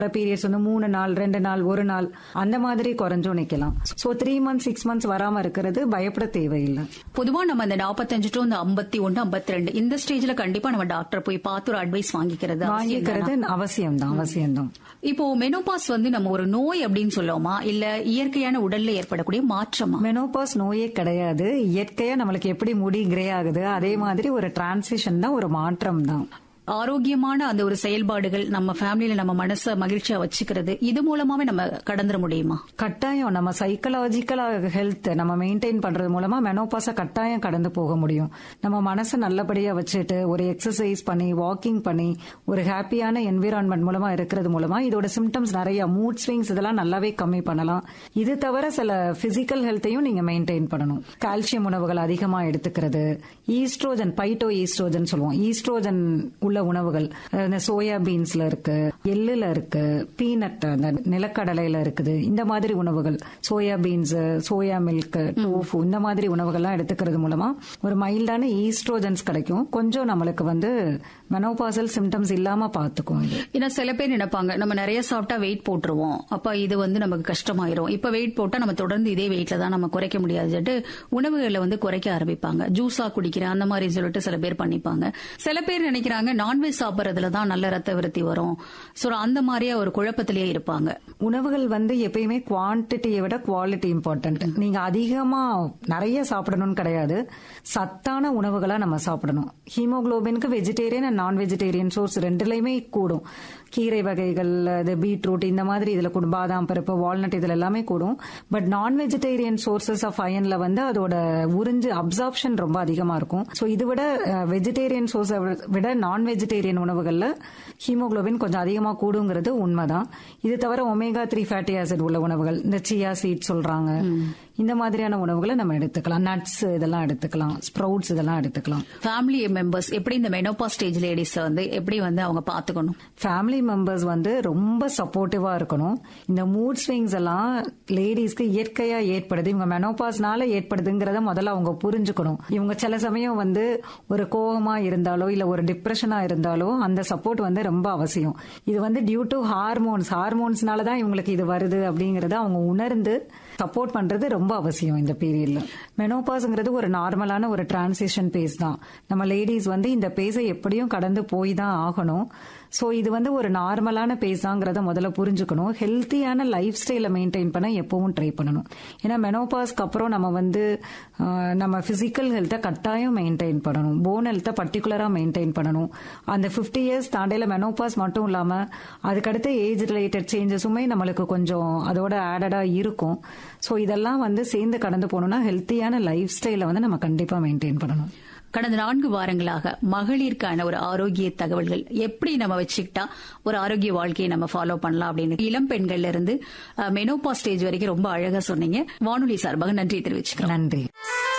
periods வந்து மூணு நாள் ரெண்டு நாள் ஒரு நாள் அந்த மாதிரி குறைஞ்சும் நிக்கலாம் so three months six months வராம இருக்கிறது பயப்பட தேவையில்லை பொதுவா நம்ம இந்த நாற்பத்தஞ்சு டு இந்த ஐம்பத்தி ஒன்னு ஐம்பத்தி ரெண்டு இந்த ஸ்டேஜ்ல கண்டிப்பா நம்ம டாக்டர் போய் பார்த்து ஒரு அட்வைஸ் வாங்கிக்கிறது அவசியம் வாங்கிக்கிறது அவசியம் தான் அவசியம் தான் இப்போ மெனோபாஸ் வந்து நம்ம ஒரு நோய் அப்படின்னு சொல்லுவோமா இல்ல இயற்கையான உடல்ல ஏற்படக்கூடிய மாற்றமா மெனோபாஸ் நோயே கிடையாது இயற்கையா நம்மளுக்கு எப்படி முடி கிரே ஆகுது அதே மாதிரி ஒரு டிரான்சிஷன் தான் ஒரு மாற்றம் தான் ஆரோக்கியமான அந்த ஒரு செயல்பாடுகள் நம்ம ஃபேமிலியில நம்ம மனச மகிழ்ச்சியா வச்சுக்கிறது இது மூலமாவே நம்ம கடந்துட முடியுமா கட்டாயம் நம்ம சைக்கலாஜிக்கல் ஹெல்த் நம்ம மெயின்டைன் பண்றது மூலமா மெனோபாஸ கட்டாயம் கடந்து போக முடியும் நம்ம மனசை நல்லபடியா வச்சுட்டு ஒரு எக்ஸசைஸ் பண்ணி வாக்கிங் பண்ணி ஒரு ஹாப்பியான என்விரான்மெண்ட் மூலமா இருக்கிறது மூலமா இதோட சிம்டம்ஸ் நிறைய மூட் ஸ்விங்ஸ் இதெல்லாம் நல்லாவே கம்மி பண்ணலாம் இது தவிர சில பிசிக்கல் ஹெல்த்தையும் நீங்க மெயின்டைன் பண்ணணும் கால்சியம் உணவுகள் அதிகமா எடுத்துக்கிறது ஈஸ்ட்ரோஜன் பைட்டோ ஈஸ்ட்ரோஜன் சொல்லுவோம் ஈஸ்ட்ரோஜன் உள்ள உணவுகள் அதாவது இந்த சோயா பீன்ஸ்ல இருக்கு எள்ளுல இருக்கு பீனட் அந்த நிலக்கடலையில இருக்குது இந்த மாதிரி உணவுகள் soya beans soya milk tofu இந்த மாதிரி உணவுகள்லாம் எடுத்துக்கிறது மூலமா ஒரு மைல்டான ஈஸ்ட்ரோஜன்ஸ் கிடைக்கும் கொஞ்சம் நம்மளுக்கு வந்து மெனோபாசல் சிம்டம்ஸ் இல்லாம பாத்துக்கும் இது ஏன்னா சில பேர் நினைப்பாங்க நம்ம நிறைய சாப்பிட்டா வெயிட் போட்டுருவோம் அப்ப இது வந்து நமக்கு கஷ்டமாயிரும் இப்ப வெயிட் போட்டா நம்ம தொடர்ந்து இதே வெயிட்ல தான் நம்ம குறைக்க முடியாது சொல்லிட்டு உணவுகளை வந்து குறைக்க ஆரம்பிப்பாங்க ஜூஸா குடிக்கிறேன் அந்த மாதிரி சொல்லிட்டு சில பேர் பண்ணிப்பாங்க சில பேர் நினைக்கிறாங்க நான்வெஜ் சாப்பிடறதுல தான் நல்ல ரத்த விருத்தி வரும் சோ அந்த மாதிரியே ஒரு குழப்பத்திலேயே இருப்பாங்க உணவுகள் வந்து எப்பயுமே குவான்டிட்டியை விட குவாலிட்டி இம்பார்ட்டன்ட் நீங்க அதிகமா நிறைய சாப்பிடணும்னு கிடையாது சத்தான உணவுகளா நம்ம சாப்பிடணும் ஹீமோகுளோபினுக்கு vegetarian and non vegetarian source ரெண்டுலயுமே கூடும் கீரை வகைகள் இது பீட்ரூட் இந்த மாதிரி இதுல கூடும் பாதாம் பருப்பு வால்நட் இதுல எல்லாமே கூடும் பட் நான் வெஜிடேரியன் சோர்சஸ் ஆஃப் அயன்ல வந்து அதோட உறிஞ்சு அப்சார்ப்ஷன் ரொம்ப அதிகமா இருக்கும் ஸோ இது விட வெஜிடேரியன் சோர்ஸை விட நான் வெஜிடேரியன் உணவுகள்ல ஹீமோகுளோபின் கொஞ்சம் அதிகமா கூடுங்கிறது உண்மைதான் இது தவிர ஒமேகா த்ரீ ஃபேட்டி ஆசிட் உள்ள உணவுகள் இந்த சியா சீட் சொல்றாங்க இந்த மாதிரியான உணவுகளை நம்ம எடுத்துக்கலாம் நட்ஸ் இதெல்லாம் எடுத்துக்கலாம் ஸ்ப்ரவுட்ஸ் இதெல்லாம் எடுத்துக்கலாம் ஃபேமிலி மெம்பர்ஸ் எப்படி இந்த மெனோபா ஸ்டேஜ் லேடிஸ் வந்து எப்படி வந்து அவங்க பாத்துக்கணும் ஃபேமிலி மெம்பர்ஸ் வந்து ரொம்ப சப்போர்ட்டிவா இருக்கணும் இந்த மூட் ஸ்விங்ஸ் எல்லாம் லேடிஸ்க்கு இயற்கையா ஏற்படுது இவங்க மெனோபாஸ்னால ஏற்படுதுங்கிறத முதல்ல அவங்க புரிஞ்சுக்கணும் இவங்க சில சமயம் வந்து ஒரு கோபமா இருந்தாலோ இல்ல ஒரு டிப்ரெஷனா இருந்தாலோ அந்த சப்போர்ட் வந்து ரொம்ப அவசியம் இது வந்து டியூ டு ஹார்மோன்ஸ் ஹார்மோன்ஸ்னால தான் இவங்களுக்கு இது வருது அப்படிங்கறத அவங்க உணர்ந்து சப்போர்ட் பண்றது ரொம்ப அவசியம் இந்த பீரியட்ல மெனோபாஸ்ங்கிறது ஒரு நார்மலான ஒரு டிரான்சிஷன் பேஸ் தான் நம்ம லேடிஸ் வந்து இந்த பேஸை எப்படியும் கடந்து போய் தான் ஆகணும் ஸோ இது வந்து ஒரு நார்மலான பேஸ் தாங்கிறத முதல்ல புரிஞ்சுக்கணும் ஹெல்த்தியான லைஃப் ஸ்டைலை மெயின்டைன் பண்ண எப்பவும் ட்ரை பண்ணணும் ஏன்னா மெனோபாஸ்க்கு அப்புறம் நம்ம வந்து ஆஹ், நம்ம பிசிக்கல் ஹெல்த்தை கட்டாயம் மெயின்டைன் பண்ணணும் போன் ஹெல்த்தை பர்டிகுலராக மெயின்டைன் பண்ணணும் அந்த ஃபிஃப்டி இயர்ஸ் தாண்டையில மெனோபாஸ் மட்டும் இல்லாமல் அதுக்கடுத்த ஏஜ் ரிலேட்டட் சேஞ்சஸுமே நம்மளுக்கு கொஞ்சம் அதோட ஆடடாக இருக்கும் ஸோ இதெல்லாம் வந்து சேர்ந்து கடந்து போகணும்னா ஹெல்த்தியான லைஃப் ஸ்டைலை வந்து நம்ம கண்டிப்பாக மெயின்டைன் பண்ணணும் கடந்த நான்கு வாரங்களாக மகளிருக்கான ஒரு ஆரோக்கிய தகவல்கள் எப்படி நம்ம வச்சுக்கிட்டா ஒரு ஆரோக்கிய வாழ்க்கையை நம்ம ஃபாலோ பண்ணலாம் அப்படின்னு இளம் பெண்கள்ல இருந்து மெனோபா ஸ்டேஜ் வரைக்கும் ரொம்ப அழகா சொன்னீங்க வானொலி சார்பாக நன்றி தெரிவிச்சுக்கிறோம் நன்றி